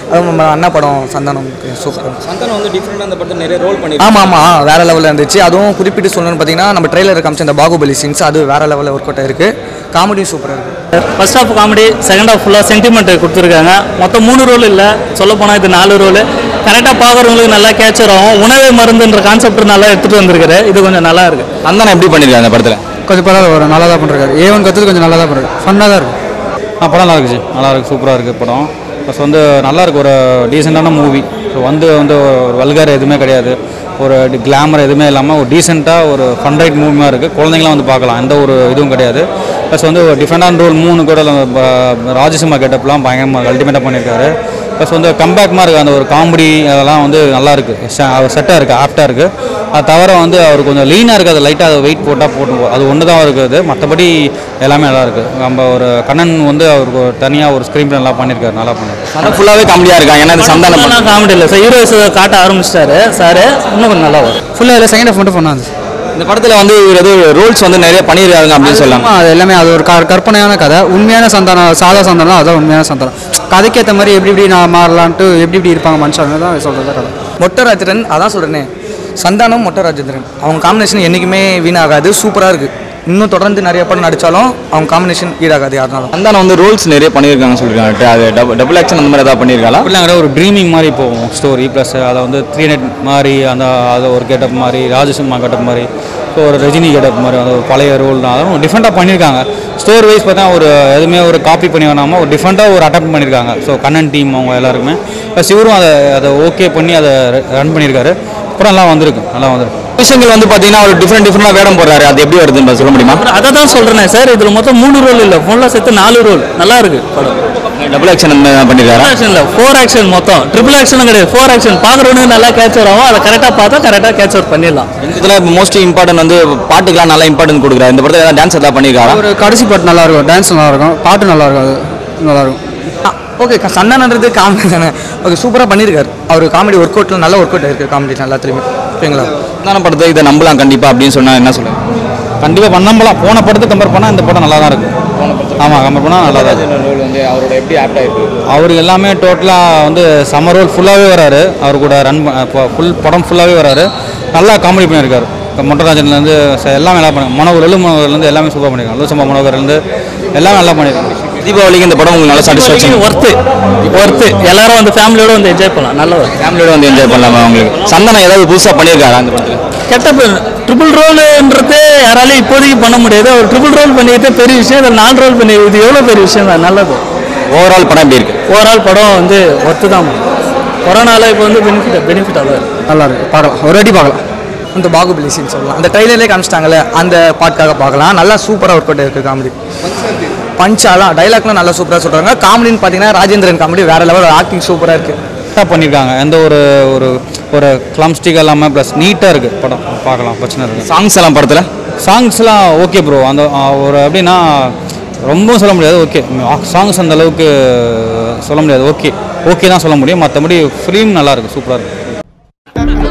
அது நம்ம அண்ணா படம் சந்தானம் சூப்பர் சந்தானம் வந்து டிஃப்ரெண்டாக அந்த படத்தில் நிறைய ரோல் பண்ணி ஆமாம் ஆமாம் வேற லெவலில் இருந்துச்சு அதுவும் குறிப்பிட்டு சொல்லணும்னு பார்த்தீங்கன்னா நம்ம ட்ரெய்லர் காமிச்ச அந்த பாகுபலி சீன்ஸ் அது வேற லெவலில் ஒர்க் அவுட் ஆயிருக்கு காமெடியும் சூப்பராக இருக்குது first half comedy second half ஃபுல்லாக சென்டிமெண்ட் கொடுத்துருக்காங்க மொத்தம் மூணு ரோல் இல்லை சொல்ல போனால் இது நாலு ரோல் கரெக்டாக பார்க்குறவங்களுக்கு நல்லா கேட்சர் ஆகும் உணவே மருந்துன்ற கான்செப்ட் நல்லா எடுத்துகிட்டு வந்திருக்காரு இது கொஞ்சம் நல்லா இருக்கு சந்தானம் எப்படி பண்ணியிருக்காங்க அந்த படத்தில் கொஞ்சம் பரவாயில்ல வரும் நல்லா தான் பண்ணுறாரு ஏ ஒன் கற்றுது கொஞ்சம் நல்லா தான் பண்ணுறாரு ஃபன்னாக தான் இருக்கும் ஆ படம் நல்லா இருக்குச்சு நல்லா இருக்கு சூப்பராக இருக்குது படம் ப்ளஸ் வந்து நல்லா இருக்கு ஒரு டீசெண்டான மூவி ஸோ வந்து வந்து ஒரு வல்கர் எதுவுமே கிடையாது ஒரு கிளாமர் எதுவுமே இல்லாமல் ஒரு டீசெண்டாக ஒரு ஃபன் ரைட் மூவியாக இருக்குது குழந்தைங்களாம் வந்து பார்க்கலாம் எந்த ஒரு இதுவும் கிடையாது ப்ளஸ் வந்து ஒரு டிஃப்ரெண்டான ரோல் மூணு கூட ராஜசிம்மா கெட்டப்லாம் பயங்கரமாக அல்டிமேட்டாக பண்ணியிருக்காரு ப்ளஸ் வந்து கம்பேக்மாக இருக்குது அந்த ஒரு காமெடி அதெல்லாம் வந்து நல்லா இருக்குது செட்டாக இருக்குது ஆப்டாக இருக்குது அது தவிர வந்து அவர் கொஞ்சம் லீனாக இருக்குது அது லைட்டாக அது வெயிட் போட்டால் போட்டு போ- அது ஒன்று தான் இருக்குது மற்றபடி எல்லாமே நல்லா இருக்குது நம்ம ஒரு கண்ணன் வந்து அவருக்கு தனியாக ஒரு ஸ்க்ரீன் நல்லா பண்ணியிருக்காரு நல்லா பண்ணியிருக்காரு படம் ஃபுல்லாகவே காமெடியாக இருக்காங்க ஏன்னா இந்த சந்தானம் படம் காமெடி இல்லை சார் ஹீரோஸ் காட்ட ஆரம்பிச்சிட்டாரு சார் இன்னும் கொஞ்சம் நல்லா வரும் ஃபுல்லாக இல்லை செகண்ட் ஹாஃப் மட்டும் ஃபன்னாக இருந்துச்சு இந்த படத்தில் வந்து இவர் ஏதோ ரோல்ஸ் வந்து நிறைய பண்ணியிருக்காங்க அப்படின்னு சொல்லலாம் ஆமா, அது எல்லாமே அது ஒரு க- கற்பனையான கதை உண்மையான சந்தானம் சாதா சந்தானம் அதான் உண்மையான சந்தானம் கதைக்கேற்ற மாதிரி எப்படி இப்படி நான் மாறலான்ட்டு எப்படி இப்படி இருப்பாங்க மனுஷங்க தான் சொல்கிறது கதை மொட்டை ராஜேந்திரன் அதான் சொல்கிறேனே சந்தானம் மொட்டை ராஜேந்திரன் அவங்க காம்பினேஷன் என்றைக்குமே வீணாகாது சூப்பராக இருக்குது இன்னும் தொடர்ந்து நிறைய படம் நடித்தாலும் அவங்க காம்பினேஷன் ஈடாகாது யாருனாலும் சந்தானம் வந்து ரோல்ஸ் நிறைய பண்ணியிருக்காங்கன்னு சொல்லியிருக்காங்க அது டபுள் டபுள் ஆக்ஷன் அந்த மாதிரி ஏதாவது பண்ணியிருக்காங்களா அப்படிலாம் கிடையாது ஒரு ட்ரீமிங் மாதிரி போகும் ஸ்டோரி ப்ளஸ் அதை வந்து த்ரீ நெட் மாதிரி அந்த அதை ஒரு கெட்டப் மாதிரி ராஜசிம்மா கெட்டப் மாதிரி ஸோ ஒரு ரஜினி கெட்டப் மாதிரி அந்த ஒரு பழைய ரோல் அதெல்லாம் டிஃப்ரெண்ட்டாக பண்ணியிருக்காங்க ஸ்டோரி வைஸ் பார்த்தா ஒரு எதுவுமே ஒரு காப்பி பண்ணி வேணாமல் ஒரு டிஃப்ரெண்ட்டாக ஒரு அட்டம் பண்ணியிருக்காங்க ஸோ கண்ணன் டீம் அவங்க எல்லாருக்குமே ப்ளஸ் இவரும் அதை அதை ஓகே பண்ணி அதை ரன் பண்ணியிருக்காரு அப்புறம் நல்லா வந்திருக்கு நல்லா வந்திருக்கு விஷயங்கள் வந்து பார்த்தீங்கன்னா அவர் டிஃப்ரெண்ட் டிஃப்ரெண்டாக வேடம் போடுறாரு அது எப்படி வருதுன்னு சொல்ல முடியுமா அதை தான் சொல்கிறேன் சார் இதில் மொத்தம் மூணு ரோல் இல்லை ஃபுல்லாக சேர்த்து நாலு ரோல் நல்லா இருக்கு படம் டபுள் ஆக்ஷன் அந்த மாதிரி பண்ணியிருக்காரா ஆக்ஷன் இல்லை ஃபோர் ஆக்ஷன் மொத்தம் ட்ரிபிள் ஆக்ஷனும் கிடையாது ஃபோர் ஆக்ஷன் பார்க்குறவனுக்கு நல்லா கேட்சர் ஆகும் அதை கரெக்டாக பார்த்தா கரெக்டாக கேட்சர் பண்ணிடலாம் இந்த இதில் மோஸ்ட் இம்பார்ட்டன்ட் வந்து பாட்டுக்கெல்லாம் நல்லா இம்பார்ட்டன்ட் கொடுக்குறாரு இந்த படத்தில் ஏதாவது டான்ஸ் ஏதாவது பண்ணியிருக்காரா ஒரு கடைசி பாட்டு நல்லா இருக்கும் டான்ஸ் நல்லா இருக்கும் பாட்டு நல்லா இருக்கும் அது நல்லா இருக்கும் ஓகே சந்தானன்றது காமெடி தானே ஓகே சூப்பராக பண்ணியிருக்காரு அவர் காமெடி ஒர்க் அவுட்டில் நல்ல ஒர்க் அவுட் ஆயிருக்கு காமெடி எல்லாத்துலேயுமே ஓகேங்களா சந்தான படத்தை இதை நம்பலாம் கண்டிப்பாக அப்படின்னு சொன்னால் என்ன சொல்லுங்கள் கண்டிப்பாக பண்ணம்பலாம் போன படத்தை கம்பேர் பண்ணால் இந்த படம் நல்லா தான் இருக்கும் ஆமாம் கம்பேர் பண்ணால் நல்லா தான் இருக்கும் ரோல் வந்து அவரோட எப்படி ஆப்டாக இருக்குது அவருக்கு எல்லாமே டோட்டலாக வந்து சம்மர் ரோல் ஃபுல்லாகவே வராரு அவர் கூட ரன் ஃபுல் படம் ஃபுல்லாகவே வராரு நல்லா காமெடி பண்ணியிருக்காரு இப்போ மொட்டராஜன்லேருந்து எல்லாமே நல்லா பண்ணி மனோகர் எழு மனோகர்லேருந்து எல்லாமே சூப்பராக பண்ணியிருக்காங்க லூசம்மா மனோகர்லேருந்து எல்லாமே நல்லா பண்ணியிருக்காங்க தீபாவளிக்கு இந்த படம் உங்களுக்கு நல்லா சாட்டிஸ்ஃபேக்ஷன் ஒர்த்து ஒர்த்து எல்லாரும் வந்து ஃபேமிலியோட வந்து என்ஜாய் பண்ணலாம் நல்ல ஒரு ஃபேமிலியோட வந்து என்ஜாய் பண்ணலாமா உங்களுக்கு சந்தானம் ஏதாவது புதுசாக பண்ணியிருக்காரா அந்த படத்தில் கெட்ட ட்ரிபிள் ரோலுன்றது யாராலையும் இப்போதைக்கு பண்ண முடியாது ஒரு ட்ரிபிள் ரோல் பண்ணிக்கிட்டு பெரிய விஷயம் இதில் நாலு ரோல் பண்ணி இது எவ்வளோ பெரிய விஷயம் தான் நல்லது ஓவரால் படம் எப்படி இருக்கு ஓவரால் படம் வந்து ஒர்த்து தான் கொரோனால இப்போ வந்து பெனிஃபிட் பெனிஃபிட் ஆகும் நல்லா இருக்கு பார்க்கலாம் ஒரு வாட்டி பார்க்கலாம் அந்த பாகுபலி சீன் சொல்லலாம் அந்த ட்ரைலர்லேயே காமிச்சிட்டாங்கல்ல அந்த பாட்டுக்காக பார்க்கலாம் நல்லா சூப்பராக ஒர்க் அவுட் இருக்குது காமெடி பஞ்சாலாம் டைலாக்லாம் நல்லா சூப்பராக சொல்கிறாங்க காமெடின்னு பார்த்தீங்கன்னா ராஜேந்திரன் காமெடி வேற லெவல் ஆக்டிங் சூப்பராக இருக்குது கரெக்டாக பண்ணியிருக்காங்க எந்த ஒரு ஒரு ஒரு கிளம்ஸ்டிக் இல்லாமல் ப்ளஸ் நீட்டாக இருக்குது படம் பார்க்கலாம் பிரச்சனை இருக்குது சாங்ஸ் எல்லாம் படத்தில் சாங்ஸ்லாம் ஓகே ப்ரோ அந்த ஆ, ஒரு எப்படின்னா ரொம்ப சொல்ல முடியாது ஓகே சாங்ஸ் அந்த அளவுக்கு சொல்ல முடியாது ஓகே ஓகே தான் சொல்ல முடியும் மற்றபடி ஃபிலிம் நல்லா இருக்கு சூப்பராக இருக்கு